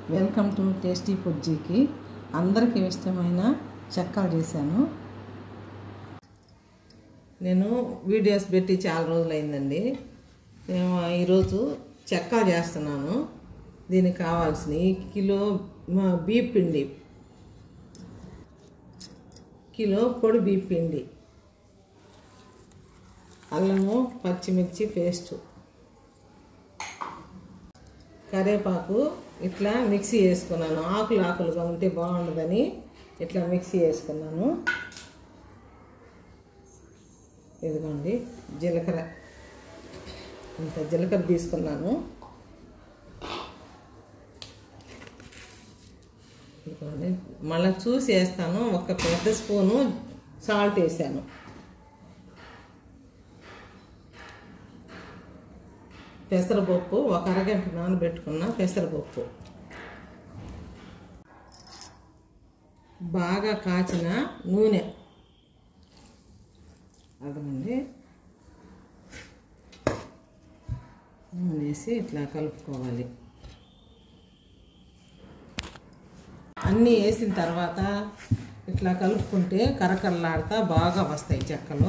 Welcome to tasty ఫుడ్జీకి అందరికీ ఇష్టమైన చెక్కలు చేశాను నేను వీడియోస్ పెట్టి చాలా రోజులైందండి నేను ఈరోజు చెక్కలు చేస్తున్నాను దీనికి కావాల్సిన కిలో మ- బియ్య పిండి కిలో పొడి బియ్య పిండి అల్లము పచ్చిమిర్చి పేస్టు కరివేపాకు ఇట్లా మిక్సీ వేసుకున్నాను ఆకులు ఆకులుగా ఉంటే బాగుండదని ఇట్లా మిక్సీ వేసుకున్నాను ఇదిగోండి జీలకర్ర ఇంత జీలకర్ర తీసుకున్నాను ఇదిగోండి మళ్ళీ చూసి వేస్తాను ఒక పెద్ద స్పూను సాల్ట్ వేసాను పెసరపప్పు ఒక అరగంట నానబెట్టుకున్న పెసరపప్పు బాగా కాచిన నూనె అదనండి నూనె వేసి ఇట్లా కలుపుకోవాలి అన్నీ వేసిన తర్వాత ఇట్లా కలుపుకుంటే కరకరలాడుతా బాగా వస్తాయి చెక్కలు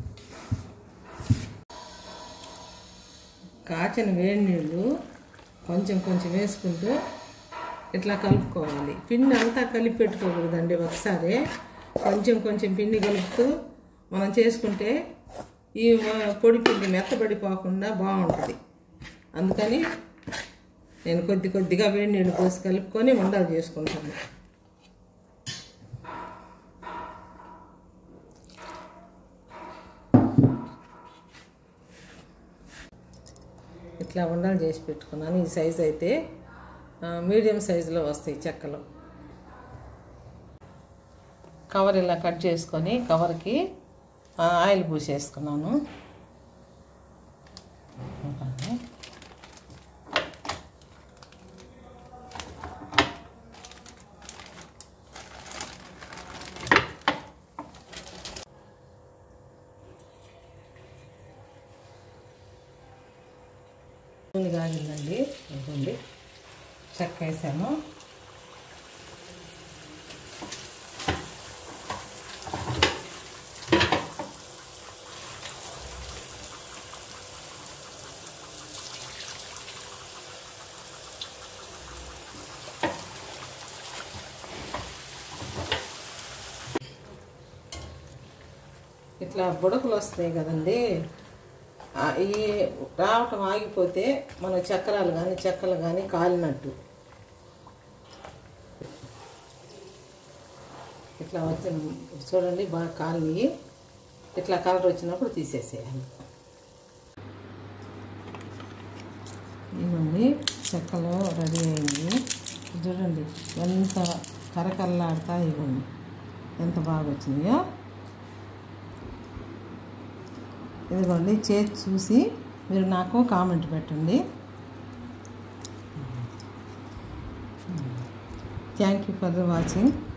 కాచిన వేడి నీళ్ళు కొంచెం కొంచెం వేసుకుంటూ ఇట్లా కలుపుకోవాలి పిండి అంతా కలిపి పెట్టుకోకూడదండి ఒకసారి కొంచెం కొంచెం పిండి కలుపుతూ మనం చేసుకుంటే ఈ వ- పొడి పిండి మెత్తబడిపోకుండా బాగుంటుంది అందుకని నేను కొద్ది కొద్దిగా వేడి నీళ్ళు పోసి కలుపుకొని ఉండలు చేసుకుంటాను ఇట్లా ఉండలు చేసి పెట్టుకున్నాను ఈ సైజ్ అయితే ఆ, మీడియం సైజులో వస్తాయి చెక్కలు కవర్ ఇలా కట్ చేసుకొని కవర్కి ఆ, ఆయిల్ పూసేసుకున్నాను ఇదిగోండి. నూనె కాగిందండి ఇదిగోండి చెక్క వేసాను ఇట్లా బుడకలు వస్తాయి కదండి ఆ, ఈ రావటం ఆగిపోతే మన చక్రాలు కానీ చెక్కలు కానీ కాలినట్టు ఇట్లా వచ్చిన చూడండి బాగా కాలి ఇట్లా కలర్ వచ్చినప్పుడు తీసేసేయాలి ఇవ్వండి చెక్కలు రెడీ అయింది చూడండి ఎంత కరకరలాడుతా ఇవ్వండి ఎంత బాగా వచ్చినాయో ఇదిగోండి చేసి చూసి మీరు నాకు కామెంట్ పెట్టండి థ్యాంక్ యూ ఫర్ వాచింగ్